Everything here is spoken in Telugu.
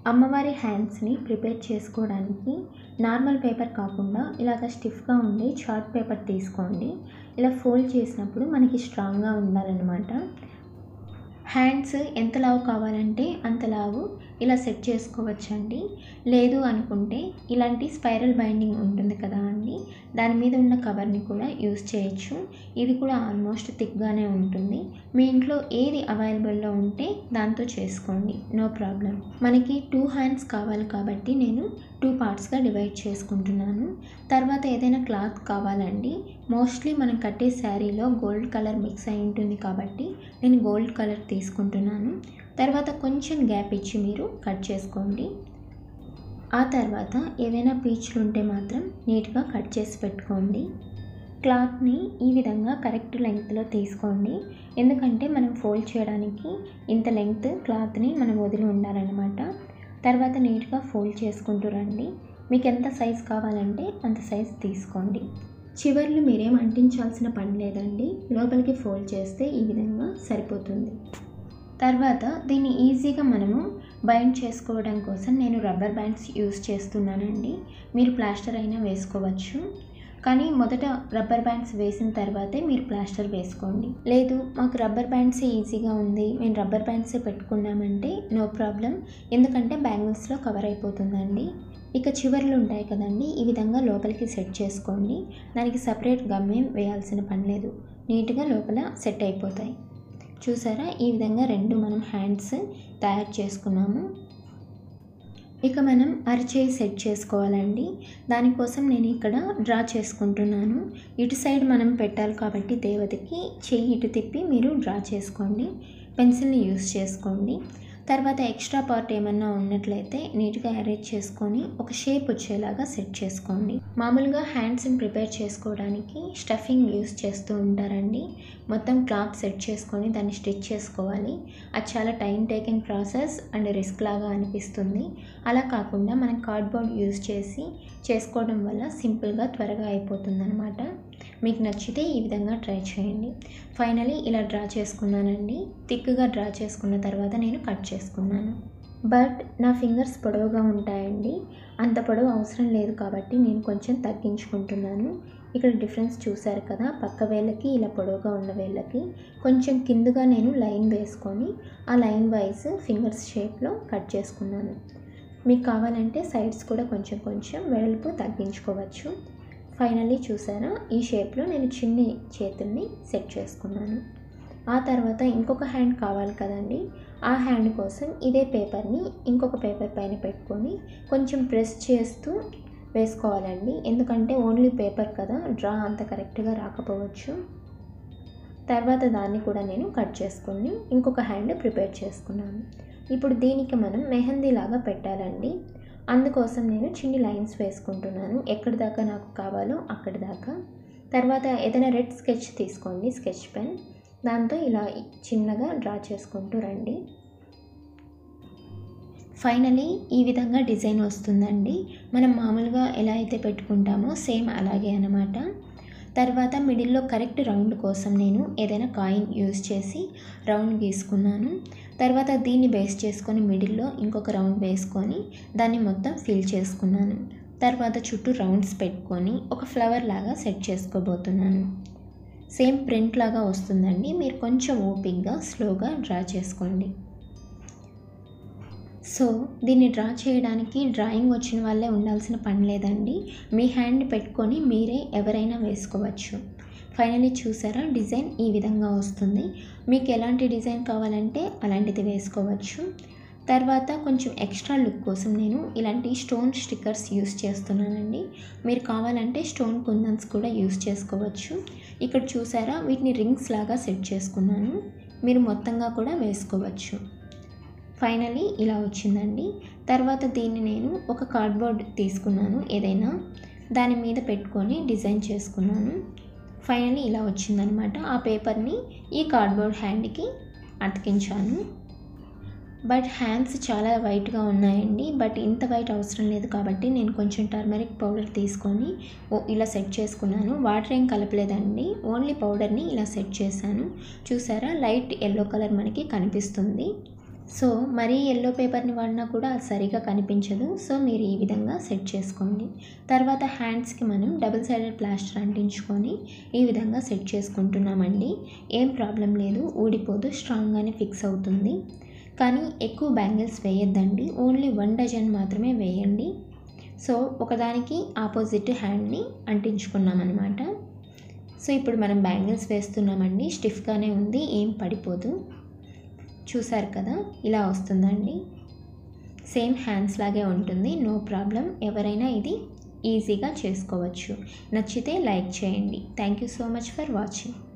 అమ్మవారి హ్యాండ్స్ని ప్రిపేర్ చేసుకోవడానికి నార్మల్ పేపర్ కాకుండా ఇలాగ స్టిఫ్గా ఉండే చార్ట్ పేపర్ తీసుకోండి ఇలా ఫోల్డ్ చేసినప్పుడు మనకి స్ట్రాంగ్గా ఉండాలన్నమాట హ్యాండ్స్ ఎంత లావు కావాలంటే అంత లావు ఇలా సెట్ చేసుకోవచ్చండి లేదు అనుకుంటే ఇలాంటి స్పైరల్ బైండింగ్ ఉంటుంది కదా అండి దాని మీద ఉన్న కవర్ని కూడా యూస్ చేయొచ్చు ఇది కూడా ఆల్మోస్ట్ థిక్గానే ఉంటుంది మీ ఇంట్లో ఏది అవైలబుల్లో ఉంటే దాంతో చేసుకోండి నో ప్రాబ్లం మనకి టూ హ్యాండ్స్ కావాలి కాబట్టి నేను టూ పార్ట్స్గా డివైడ్ చేసుకుంటున్నాను తర్వాత ఏదైనా క్లాత్ కావాలండి మోస్ట్లీ మనం కట్టే శారీలో గోల్డ్ కలర్ మిక్స్ అయి ఉంటుంది కాబట్టి నేను గోల్డ్ కలర్ తీసుకుంటున్నాను తర్వాత కొంచెం గ్యాప్ ఇచ్చి మీరు కట్ చేసుకోండి ఆ తర్వాత ఏవైనా పీచులు ఉంటే మాత్రం నీట్గా కట్ చేసి పెట్టుకోండి క్లాత్ని ఈ విధంగా కరెక్ట్ లెంగ్త్లో తీసుకోండి ఎందుకంటే మనం ఫోల్డ్ చేయడానికి ఇంత లెంగ్త్ క్లాత్ని మనం వదిలి ఉండాలన్నమాట తర్వాత నీట్గా ఫోల్డ్ చేసుకుంటూ రండి మీకు ఎంత సైజ్ కావాలంటే అంత సైజ్ తీసుకోండి చివర్లు మీరేం అంటించాల్సిన పని లేదండి లోపలికి ఫోల్డ్ చేస్తే ఈ విధంగా సరిపోతుంది తర్వాత దీన్ని ఈజీగా మనము బైండ్ చేసుకోవడం కోసం నేను రబ్బర్ బ్యాండ్స్ యూస్ చేస్తున్నానండి మీరు ప్లాస్టర్ అయినా వేసుకోవచ్చు కానీ మొదట రబ్బర్ బ్యాండ్స్ వేసిన తర్వాతే మీరు ప్లాస్టర్ వేసుకోండి లేదు మాకు రబ్బర్ బ్యాండ్సే ఈజీగా ఉంది మేము రబ్బర్ బ్యాండ్సే పెట్టుకున్నామంటే నో ప్రాబ్లం ఎందుకంటే బ్యాంగిల్స్లో కవర్ అయిపోతుందండి ఇక చివర్లు ఉంటాయి కదండి ఈ విధంగా లోపలికి సెట్ చేసుకోండి దానికి సపరేట్ గమ్మేం వేయాల్సిన పని లేదు నీట్గా లోపల సెట్ అయిపోతాయి చూసారా ఈ విధంగా రెండు మనం హ్యాండ్స్ తయారు చేసుకున్నాము ఇక మనం అరిచేయి సెట్ చేసుకోవాలండి దానికోసం నేను ఇక్కడ డ్రా చేసుకుంటున్నాను ఇటు సైడ్ మనం పెట్టాలి కాబట్టి దేవతకి చెయ్యి ఇటు తిప్పి మీరు డ్రా చేసుకోండి పెన్సిల్ని యూస్ చేసుకోండి తర్వాత ఎక్స్ట్రా పార్ట్ ఏమన్నా ఉన్నట్లయితే నీట్గా అరేంజ్ చేసుకొని ఒక షేప్ వచ్చేలాగా సెట్ చేసుకోండి మామూలుగా హ్యాండ్స్ని ప్రిపేర్ చేసుకోవడానికి స్టఫింగ్ యూస్ చేస్తూ ఉంటారండి మొత్తం క్లాత్ సెట్ చేసుకొని దాన్ని స్టిచ్ చేసుకోవాలి అది చాలా time taking process and risk లాగా అనిపిస్తుంది అలా కాకుండా మనం కార్డ్బోర్డ్ యూస్ చేసి చేసుకోవడం వల్ల సింపుల్గా త్వరగా అయిపోతుంది అనమాట మీకు నచ్చితే ఈ విధంగా ట్రై చేయండి ఫైనలీ ఇలా డ్రా చేసుకున్నానండి థిక్గా డ్రా చేసుకున్న తర్వాత నేను కట్ చేసుకున్నాను బట్ నా ఫింగర్స్ పొడవుగా ఉంటాయండి అంత పొడవు అవసరం లేదు కాబట్టి నేను కొంచెం తగ్గించుకుంటున్నాను ఇక్కడ డిఫరెన్స్ చూసారు కదా పక్క వేళ్ళకి ఇలా పొడవుగా ఉన్న వేళ్ళకి కొంచెం కిందుగా నేను లైన్ వేసుకొని ఆ లైన్ వైజ్ ఫింగర్స్ షేప్లో కట్ చేసుకున్నాను మీకు కావాలంటే సైడ్స్ కూడా కొంచెం కొంచెం వెడల్పు తగ్గించుకోవచ్చు ఫైనల్లీ చూసారా ఈ షేప్లో నేను చిన్ని చేతుల్ని సెట్ చేసుకున్నాను ఆ తర్వాత ఇంకొక హ్యాండ్ కావాలి కదండి ఆ హ్యాండ్ కోసం ఇదే పేపర్ని ఇంకొక పేపర్ పైన పెట్టుకొని కొంచెం ప్రెస్ చేస్తూ వేసుకోవాలండి ఎందుకంటే ఓన్లీ పేపర్ కదా డ్రా అంత కరెక్ట్గా రాకపోవచ్చు తర్వాత దాన్ని కూడా నేను కట్ చేసుకుని ఇంకొక హ్యాండ్ ప్రిపేర్ చేసుకున్నాను ఇప్పుడు దీనికి మనం మెహందీ లాగా పెట్టాలండి అందుకోసం నేను చిన్ని లైన్స్ వేసుకుంటున్నాను ఎక్కడి దాకా నాకు కావాలో అక్కడి దాకా తర్వాత ఏదైనా రెడ్ స్కెచ్ తీసుకోండి స్కెచ్ పెన్ దాంతో ఇలా చిన్నగా డ్రా చేసుకుంటూ రండి ఫైనలీ ఈ విధంగా డిజైన్ వస్తుందండి మనం మామూలుగా ఎలా అయితే పెట్టుకుంటామో సేమ్ అలాగే అనమాట తర్వాత మిడిల్లో కరెక్ట్ రౌండ్ కోసం నేను ఏదైనా కాయిన్ యూజ్ చేసి రౌండ్ గీసుకున్నాను తర్వాత దీన్ని బేస్ చేసుకొని మిడిల్లో ఇంకొక రౌండ్ వేసుకొని దాన్ని మొత్తం ఫిల్ చేసుకున్నాను తర్వాత చుట్టూ రౌండ్స్ పెట్టుకొని ఒక ఫ్లవర్ లాగా సెట్ చేసుకోబోతున్నాను సేమ్ ప్రింట్ లాగా వస్తుందండి మీరు కొంచెం ఓపిక్గా స్లోగా డ్రా చేసుకోండి సో దీన్ని డ్రా చేయడానికి డ్రాయింగ్ వచ్చిన వాళ్ళే ఉండాల్సిన పని లేదండి మీ హ్యాండ్ పెట్టుకొని మీరే ఎవరైనా వేసుకోవచ్చు ఫైనలీ చూసారా డిజైన్ ఈ విధంగా వస్తుంది మీకు ఎలాంటి డిజైన్ కావాలంటే అలాంటిది వేసుకోవచ్చు తర్వాత కొంచెం ఎక్స్ట్రా లుక్ కోసం నేను ఇలాంటి స్టోన్ స్టిక్కర్స్ యూస్ చేస్తున్నానండి మీరు కావాలంటే స్టోన్ కుందన్స్ కూడా యూస్ చేసుకోవచ్చు ఇక్కడ చూసారా వీటిని రింగ్స్ లాగా సెట్ చేసుకున్నాను మీరు మొత్తంగా కూడా వేసుకోవచ్చు ఫైనలీ ఇలా వచ్చిందండి తర్వాత దీన్ని నేను ఒక కార్డ్బోర్డ్ తీసుకున్నాను ఏదైనా దాని మీద పెట్టుకొని డిజైన్ చేసుకున్నాను ఫైనలీ ఇలా వచ్చిందనమాట ఆ పేపర్ని ఈ కార్డ్బోర్డ్ హ్యాండ్కి అతికించాను బట్ హ్యాండ్స్ చాలా వైట్గా ఉన్నాయండి బట్ ఇంత వైట్ అవసరం లేదు కాబట్టి నేను కొంచెం టర్మరిక్ పౌడర్ తీసుకొని ఓ ఇలా సెట్ చేసుకున్నాను వాటర్ ఏం కలపలేదండి ఓన్లీ పౌడర్ని ఇలా సెట్ చేశాను చూసారా లైట్ ఎల్లో కలర్ మనకి కనిపిస్తుంది సో మరీ ఎల్లో పేపర్ని వాడినా కూడా అది సరిగా కనిపించదు సో మీరు ఈ విధంగా సెట్ చేసుకోండి తర్వాత హ్యాండ్స్కి మనం డబుల్ సైడెడ్ ప్లాస్టర్ అంటించుకొని ఈ విధంగా సెట్ చేసుకుంటున్నామండి ఏం ప్రాబ్లం లేదు ఊడిపోదు స్ట్రాంగ్గానే ఫిక్స్ అవుతుంది కానీ ఎక్కువ బ్యాంగిల్స్ వేయొద్దండి ఓన్లీ వన్ డజన్ మాత్రమే వేయండి సో ఒకదానికి ఆపోజిట్ హ్యాండ్ని అంటించుకున్నాం అనమాట సో ఇప్పుడు మనం బ్యాంగిల్స్ వేస్తున్నామండి స్టిఫ్గానే ఉంది ఏం పడిపోదు చూసారు కదా ఇలా వస్తుందండి సేమ్ హ్యాండ్స్ లాగే ఉంటుంది నో ప్రాబ్లం ఎవరైనా ఇది ఈజీగా చేసుకోవచ్చు నచ్చితే లైక్ చేయండి thank you so much for watching